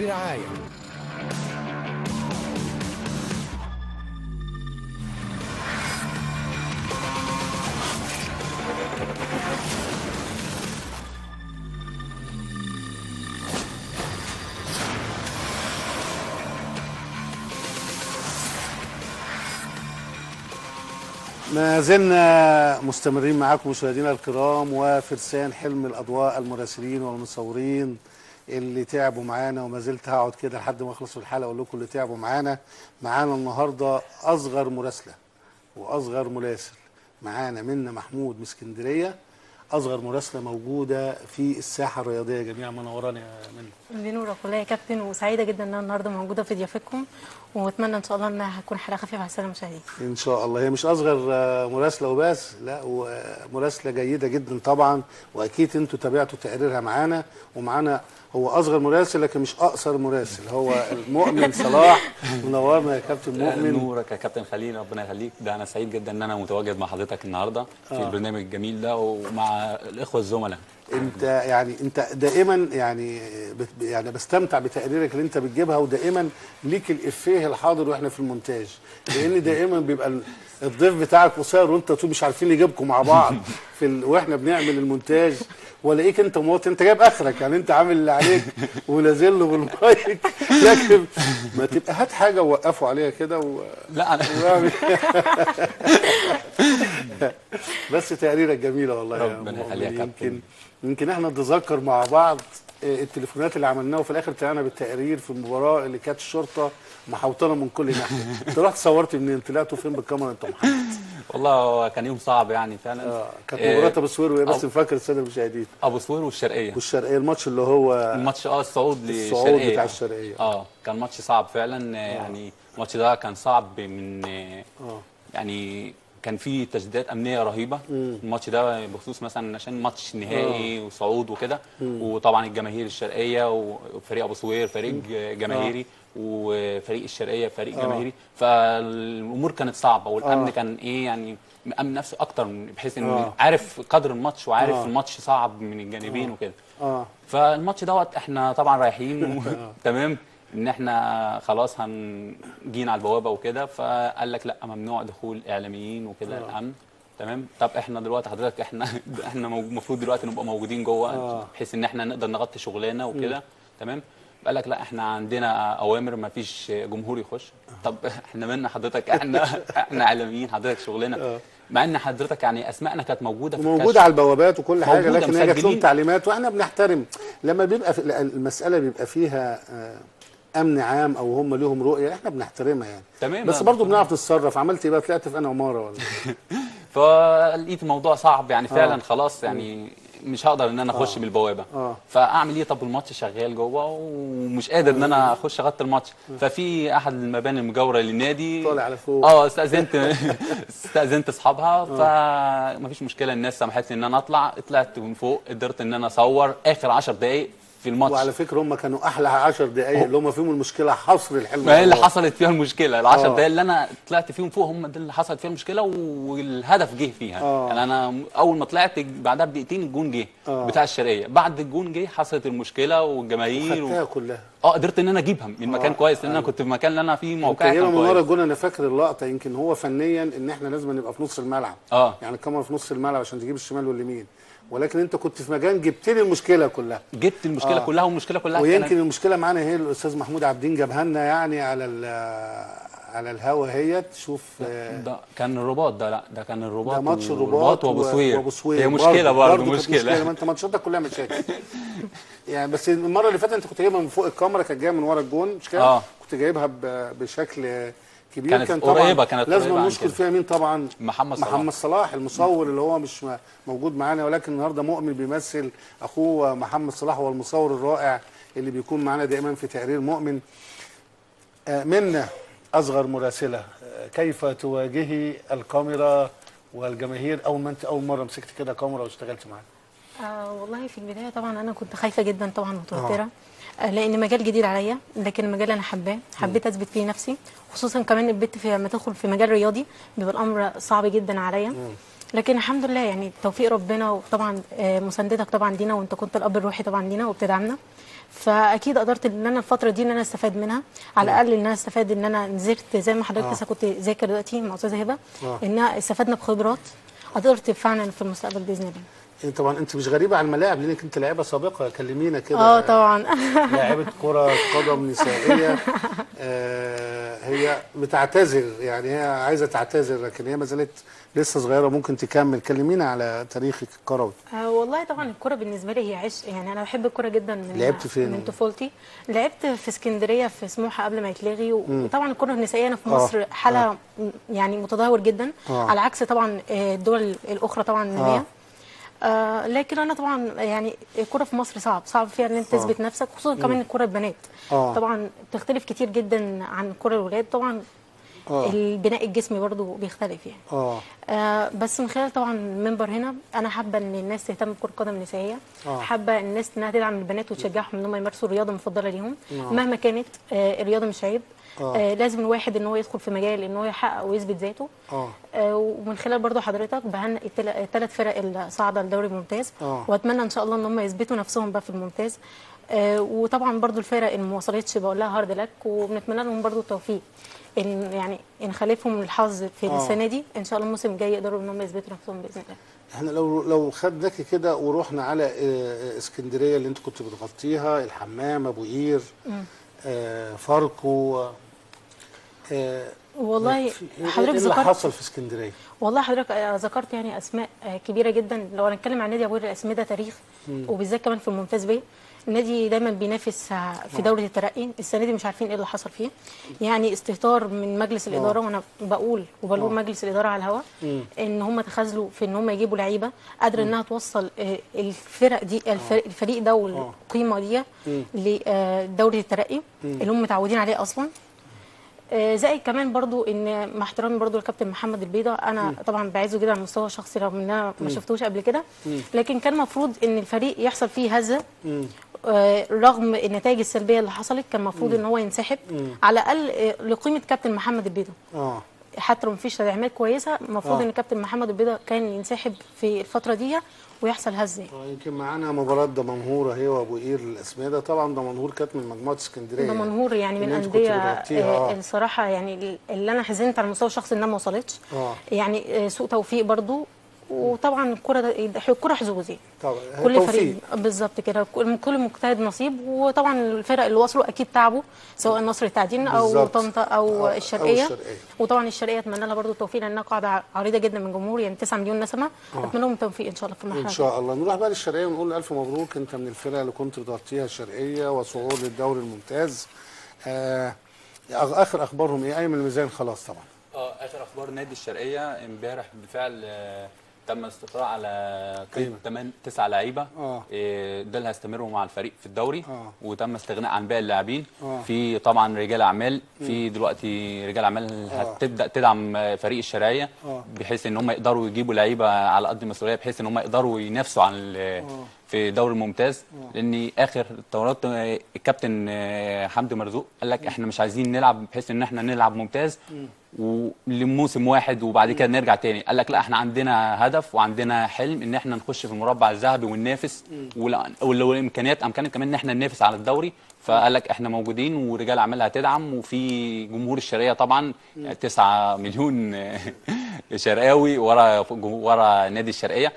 برعاية ما زلنا مستمرين معاكم مشاهدينا الكرام وفرسان حلم الاضواء المراسلين والمصورين اللي تعبوا معانا وما زلت هقعد كده لحد ما اخلص الحلقه اقول لكم اللي تعبوا معانا معانا النهارده اصغر مراسله واصغر مراسل معانا منا محمود من اسكندريه اصغر مراسله موجوده في الساحه الرياضيه جميعا منوراني يا منى بنورك والله يا كابتن وسعيده جدا ان انا النهارده موجوده في ضيافتكم واتمنى ان شاء الله انها هتكون حلقه خفيفه على الساده المشاهدين ان شاء الله هي مش اصغر آه، مراسله وبس لا ومراسله جيده جدا طبعا واكيد انتوا تابعتوا تقريرها معانا ومعانا هو اصغر مراسل لكن مش اقصر مراسل هو المؤمن صلاح منورنا يا كابتن مؤمن نورك يا كابتن خليل ربنا يخليك ده انا سعيد جدا ان انا متواجد مع حضرتك النهارده في آه. البرنامج الجميل ده ومع الاخوه الزملاء انت يعني انت دائما يعني بت يعني بستمتع بتقريرك اللي انت بتجيبها ودائما ليك الافيه الحاضر واحنا في المونتاج لان دائما بيبقى ال- الضيف بتاعك قصير وانت طول مش عارفين نجيبكم مع بعض في ال... واحنا بنعمل المونتاج والاقيك انت مواطن انت جايب اخرك يعني انت عامل اللي عليك ونازل له بالمايك لكن ما تبقى هات حاجه ووقفوا عليها كده و... لا انا واعمل- بس تقريرك جميله والله يا ربنا مؤمن. يخليك يا كابتن. يمكن يمكن احنا نتذكر مع بعض آه، التليفونات اللي عملناها وفي الاخر طلعنا بالتقرير في المباراه اللي كانت الشرطه محوطنا من كل ناحيه انت رحت صورت منين طلعتوا فين بالكاميرا انت محمد والله هو كان يوم صعب يعني فعلا اه كانت آه، مباراه ابو سوير وهي بس أب- نفكر الساده المشاهدين ابو سوير والشرقيه والشرقيه الماتش اللي هو الماتش اه الصعود الصعود للشرقيه بتاع الشرقيه اه كان ماتش صعب فعلا آه، يعني الماتش ده كان صعب من آه، اه يعني كان في تجديدات امنيه رهيبه الماتش ده بخصوص مثلا عشان ماتش نهائي وصعود وكده وطبعا الجماهير الشرقيه وفريق ابو سوير فريق جماهيري وفريق الشرقيه فريق آه. جماهيري فالامور كانت صعبه والامن آه. كان ايه يعني مأمن نفسه اكتر من- بحيث انه آه. عارف قدر الماتش وعارف آه. الماتش صعب من الجانبين وكده اه فالماتش دوت احنا طبعا رايحين و... تمام ان احنا خلاص هنجينا على البوابه وكده فقال لك لا ممنوع دخول اعلاميين وكده آه. الامن تمام طب احنا دلوقتي حضرتك احنا احنا مو- المفروض دلوقتي نبقى موجودين جوه آه. بحيث ان احنا نقدر نغطي شغلنا وكده تمام قال لك لا احنا عندنا اوامر ما فيش جمهور يخش طب احنا مالنا حضرتك احنا احنا اعلاميين حضرتك شغلنا آه. مع ان حضرتك يعني اسمائنا كانت موجوده في موجودة الكشف. على البوابات وكل حاجة موجودة، لكن هي جات لهم مسجلين. تعليمات واحنا بنحترم لما بيبقى في المسألة بيبقى فيها آه، أمن عام أو هم ليهم رؤية احنا بنحترمها يعني تمام بس برضه بنعرف نتصرف عملت ايه بقى طلعت في أنا عمارة ولا فلقيت الموضوع صعب يعني فعلا خلاص يعني مش هقدر ان انا اخش آه. بالبوابه آه. فاعمل ايه طب الماتش شغال جوه ومش قادر ان انا اخش اغطي الماتش ففي احد المباني المجاوره للنادي طالع على فوق. اه استاذنت استاذنت اصحابها فمفيش مشكله الناس سمحت لي ان انا اطلع طلعت من فوق قدرت ان انا اصور اخر 10 دقائق في الماتش وعلى فكرة هم كانوا أحلى 10 دقايق اللي هم فيهم المشكلة حصر الحلم ما هي اللي والله. حصلت فيها المشكله ال 10 آه. دقايق اللي انا طلعت فيهم فوق هم دي اللي حصلت فيها المشكله والهدف جه فيها آه. يعني انا اول ما طلعت بعدها بدقيقتين الجون جه آه. بتاع الشرقيه بعد الجون جه حصلت المشكله والجماهير خدتها و... كلها اه قدرت ان انا اجيبها من مكان آه. كويس لان انا كنت في مكان اللي انا فيه انت موقعي جايبها كان من ورا كويس الجون انا فاكر اللقطة يمكن هو فنيا ان احنا لازم نبقى في نص الملعب اه يعني الكاميرا في نص الملعب عشان تجيب الشمال واليمين ولكن انت كنت في مكان جبت لي المشكلة كلها جبت المشكله آه. كلها والمشكله كلها ويمكن كانت المشكله معانا هي الاستاذ محمود عابدين جابها لنا يعني على ال- على الهوا هي تشوف آه، ده كان الرباط ده لا ده كان الرباط ده ماتش والرباط الرباط وابو و- سوير وابو سوير هي مشكله برضه كانت مشكله ما انت ماتشاتك كلها مشاكل يعني بس المره اللي فاتت انت كنت جايبها من فوق الكاميرا كانت جايه من ورا الجون مش كده؟ آه. كنت جايبها ب- بشكل كبير كانت كان طبعا قريبة، كانت لازم قريبة عن نشكر كده. فيها مين طبعا؟ محمد صلاح. محمد صلاح المصور اللي هو مش م- موجود معانا ولكن النهارده مؤمن بيمثل اخوه محمد صلاح هو المصور الرائع اللي بيكون معانا دائما في تقرير مؤمن آه، منا اصغر مراسله آه، كيف تواجهي الكاميرا والجماهير اول ما انت اول مره مسكت كده كاميرا واشتغلت معاها آه والله في البدايه طبعا انا كنت خايفه جدا طبعا متوتره آه لان مجال جديد عليا لكن المجال انا حباه حبيت اثبت فيه نفسي خصوصا كمان البنت في لما تدخل في مجال رياضي بيبقى الامر صعب جدا عليا لكن الحمد لله يعني توفيق ربنا وطبعا آه، مساندتك طبعا لينا وانت كنت الاب الروحي طبعا لينا وبتدعمنا فاكيد قدرت ان انا الفتره دي ان انا استفاد منها على الاقل ان انا استفاد ان انا نزلت زي ما حضرتك آه. لسه كنت ذاكر دلوقتي مع استاذه هبه آه. ان استفدنا بخبرات قدرت تنفعنا في المستقبل باذن الله إيه طبعا انت مش غريبه على الملاعب لانك انت لاعبه سابقه كلمينا كده اه طبعا لاعبة كرة قدم نسائية آه هي بتعتذر يعني هي عايزة تعتذر لكن هي ما زالت لسه صغيرة ممكن تكمل كلمينا على تاريخك الكروي آه والله طبعا الكرة بالنسبة لي هي عشق يعني أنا بحب الكرة جدا من لعبت فين؟ من طفولتي لعبت في اسكندرية في سموحة قبل ما يتلغي وطبعا الكرة النسائية هنا في آه. مصر حالة يعني متدهور جدا آه. على عكس طبعا آه، الدول الأخرى طبعا النامية آه لكن انا طبعا يعني الكره في مصر صعب صعب فيها ان انت آه. تثبت نفسك خصوصا كمان الكره البنات آه. طبعا بتختلف كتير جدا عن الكره الولاد طبعا آه. البناء الجسمي برضو بيختلف يعني اه آه بس من خلال طبعا المنبر هنا انا حابه ان الناس تهتم بكره القدم النسائيه آه. حابه الناس انها تدعم البنات وتشجعهم ان هم يمارسوا الرياضه المفضله ليهم آه. مهما كانت آه الرياضه مش عيب آه. آه لازم الواحد ان هو يدخل في مجال ان هو يحقق ويثبت ذاته اه آه ومن خلال برضو حضرتك بهنئ الثلاث فرق اللي صاعده الدوري الممتاز آه. واتمنى ان شاء الله ان هم يثبتوا نفسهم بقى في الممتاز آه وطبعا برضو الفرق اللي ما وصلتش بقول لها هارد لك وبنتمنى لهم برضو التوفيق ان يعني ان خالفهم الحظ في آه. السنه دي ان شاء الله الموسم الجاي يقدروا ان هم يثبتوا نفسهم باذن الله احنا لو لو خدناكي كده ورحنا على آه، آه، اسكندرية اللي انت كنت بتغطيها الحمام ابو قير آه فاركو آه والله في- ايه حضرتك اللي ذكرت حصل في اسكندرية والله حضرتك آه، ذكرت يعني اسماء آه، كبيره جدا لو هنتكلم عن نادي ابو قير الاسماء ده تاريخ وبالذات كمان في الممتاز بيه النادي دايما بينافس آه، في دوره الترقي السنه دي مش عارفين ايه اللي حصل فيه يعني استهتار من مجلس الاداره وانا بقول وبلوم مجلس الاداره على الهواء ان هم تخاذلوا في ان هم يجيبوا لعيبه قادره انها توصل آه، الفرق دي الفريق, الفريق ده والقيمه دي لدوره الترقي اللي هم متعودين عليه اصلا آه، زائد كمان برضو ان مع احترامي برضو للكابتن محمد البيضة انا طبعا بعزه جدا على المستوى الشخصي رغم ان انا ما شفتوش قبل كده لكن كان المفروض ان الفريق يحصل فيه هزه آه، رغم النتائج السلبيه اللي حصلت كان المفروض ان هو ينسحب على الاقل آه، لقيمه كابتن محمد البيضة اه حتى لو مفيش تدعيمات كويسه المفروض آه. ان كابتن محمد البيضة كان ينسحب في الفتره دي ويحصل هزه آه، يمكن معانا مباراة دمنهور اهي وابو قير الاسمده طبعا دمنهور كانت من مجموعة اسكندرية ده منهور يعني من اللي انت كنت الانديه بتغطيها، آه، آه. الصراحه يعني اللي انا حزنت على المستوى الشخصي انها ما وصلتش آه. يعني آه، سوء توفيق برضو وطبعا الكره ده الكره حظوظ يعني طبعا هي كل توفيق. فريق بالظبط كده كل كل مجتهد نصيب وطبعا الفرق اللي وصلوا اكيد تعبوا سواء نصر التعدين او بالظبط. طنطا او آه، أو الشرقيه الشرقية. وطبعا الشرقيه اتمنى لها برضو التوفيق لانها قاعده عريضه جدا من جمهور يعني 9 مليون نسمه اتمنى لهم التوفيق ان شاء الله في المرحله ان دي. شاء الله نروح بقى للشرقيه ونقول الف مبروك انت من الفرق اللي كنت بتغطيها الشرقيه وصعود للدوري الممتاز آه اخر اخبارهم ايه ايمن الميزان خلاص طبعا اه اخر اخبار نادي الشرقيه امبارح بالفعل آه، تم الاستقرار على قيد 8 9 لعيبه آه. آه، ده اللي هيستمروا مع الفريق في الدوري آه. وتم استغناء عن باقي اللاعبين آه. في طبعا رجال اعمال في دلوقتي رجال اعمال هتبدا تدعم آه، فريق الشرقيه آه. بحيث ان هم يقدروا يجيبوا لعيبه على قد المسؤوليه بحيث ان هم يقدروا ينافسوا عن ال- في الدوري الممتاز لان اخر التورات آه، الكابتن آه، حمدي مرزوق قال لك احنا مش عايزين نلعب بحيث ان احنا نلعب ممتاز ولموسم واحد وبعد كده نرجع تاني قال لك لا احنا عندنا هدف وعندنا حلم ان احنا نخش في المربع الذهبي وننافس ولا- ولو الامكانيات امكاننا كمان ان احنا ننافس على الدوري فقال لك احنا موجودين ورجال اعمال هتدعم وفي جمهور الشرقيه طبعا 9 مليون شرقاوي ورا ورا نادي الشرقيه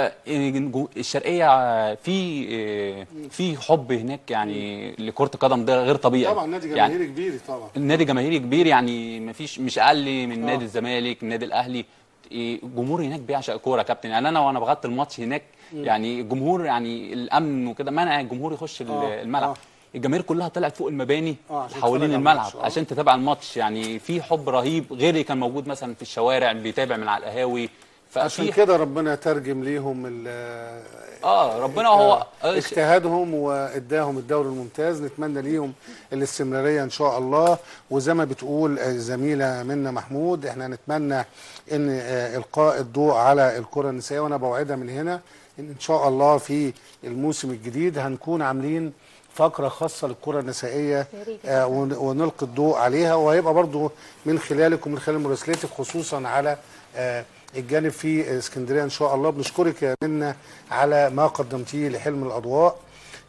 فالشرقيه في في حب هناك يعني لكره القدم ده غير طبيعي طبعا نادي يعني جماهيري كبير طبعا النادي جماهيري كبير يعني ما فيش مش اقل من نادي الزمالك النادي الاهلي إيه، الجمهور هناك بيعشق كوره يا كابتن يعني انا وانا بغطي الماتش هناك يعني الجمهور يعني الامن وكده منع الجمهور يخش ال- آه، الملعب آه. الجماهير كلها طلعت فوق المباني آه، عشان حوالين تتفرج على الملعب الماتش، آه. عشان تتابع الماتش يعني في حب رهيب غير اللي كان موجود مثلا في الشوارع بيتابع من على القهاوي عشان ففي كده ربنا ترجم ليهم ال- اه ربنا هو آه، اجتهادهم واداهم الدوري الممتاز نتمنى ليهم الاستمراريه ان شاء الله وزي ما بتقول آه، زميله منا محمود احنا نتمنى ان آه، القاء الضوء على الكره النسائيه وانا بوعدها من هنا ان ان شاء الله في الموسم الجديد هنكون عاملين فقره خاصه للكره النسائيه يا ريت. آه، ون- ونلقي الضوء عليها وهيبقى برضو من خلالك ومن خلال مراسلتك خصوصا على آه، الجانب في اسكندريه ان شاء الله بنشكرك يا منا على ما قدمتيه لحلم الاضواء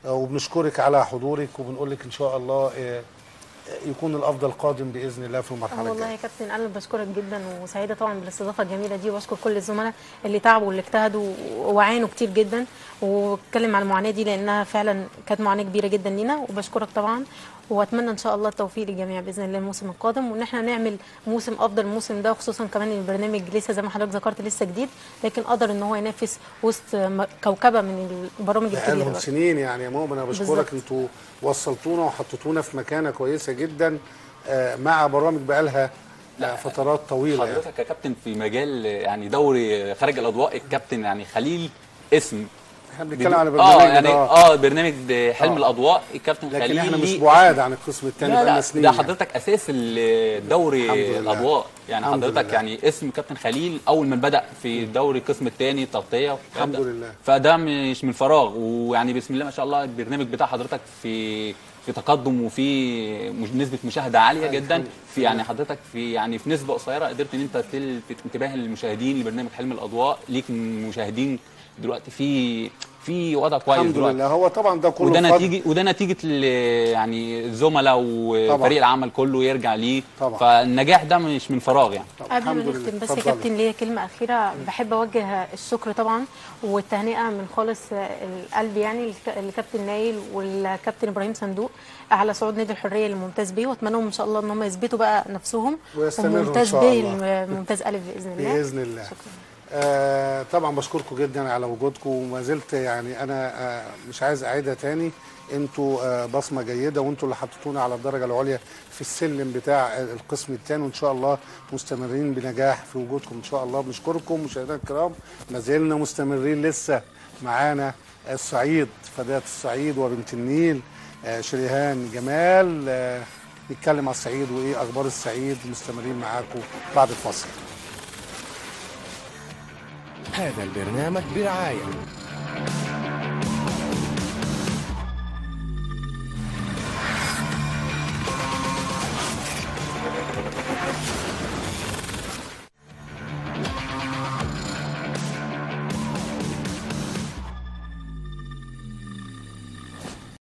آه، وبنشكرك على حضورك وبنقول لك ان شاء الله آه، يكون الافضل قادم باذن الله في المرحله والله الجايه يا كابتن انا بشكرك جدا وسعيده طبعا بالاستضافه الجميله دي واشكر كل الزملاء اللي تعبوا واللي اجتهدوا وعانوا كتير جدا واتكلم عن المعاناه دي لانها فعلا كانت معاناه كبيره جدا لينا وبشكرك طبعا واتمنى ان شاء الله التوفيق للجميع باذن الله الموسم القادم وان احنا نعمل موسم افضل الموسم ده خصوصا كمان ان البرنامج لسه زي ما حضرتك ذكرت لسه جديد لكن قدر ان هو ينافس وسط م- كوكبه من البرامج الكبيره بقالهم بقى. سنين يعني يا مؤمن انا بشكرك بالظبط. انتوا وصلتونا وحطيتونا في مكانه كويسه جدا آه، مع برامج بقالها آه، فترات طويله يعني. حضرتك يا كابتن في مجال يعني دوري خارج الاضواء الكابتن يعني خليل اسم احنا بنتكلم على اه برنامج يعني ده. اه برنامج حلم آه. الاضواء الكابتن خليل لكن احنا مش ليه بعاد عن القسم الثاني لا بقالنا لا سنين ده يعني. حضرتك اساس الدوري الحمد لله. الاضواء يعني الحمد حضرتك لله. يعني اسم كابتن خليل اول ما بدا في الدوري القسم الثاني تغطيه والكلام الحمد ده. لله. فده مش من فراغ ويعني بسم الله ما شاء الله البرنامج بتاع حضرتك في في تقدم وفي مش- نسبه مشاهده عاليه الحمد جدا لله. في يعني حضرتك في يعني في نسبه قصيره قدرت ان انت تلفت انتباه المشاهدين لبرنامج حلم الاضواء ليك مشاهدين دلوقتي في في وضع كويس الحمد دلوقتي لله هو طبعا ده كله وده فضل. نتيجه وده نتيجه ال- يعني الزملاء وفريق العمل كله يرجع ليه طبعا. فالنجاح ده مش من فراغ يعني طبعا. قبل ما الحمد لله. نختم بس يا اتفضلي. كابتن ليا كلمه اخيره بحب اوجه الشكر طبعا والتهنئه من خالص القلب يعني للك- للكابتن نايل والكابتن ابراهيم صندوق على صعود نادي الحريه للممتاز بيه واتمنى لهم ان شاء الله ان هم يثبتوا بقى نفسهم ويستمروا إن وممتاز شاء بيه الله. الممتاز الف باذن الله باذن الله شكرا آه طبعا بشكركم جدا على وجودكم وما زلت يعني انا آه مش عايز اعيدها تاني انتوا آه بصمه جيده وانتوا اللي حطيتونا على الدرجه العليا في السلم بتاع القسم الثاني وان شاء الله مستمرين بنجاح في وجودكم ان شاء الله بنشكركم مشاهدينا الكرام ما زلنا مستمرين لسه معانا الصعيد فداة الصعيد وبنت النيل آه شريهان جمال آه نتكلم على الصعيد وايه اخبار الصعيد مستمرين معاكم بعد الفاصل هذا البرنامج برعاية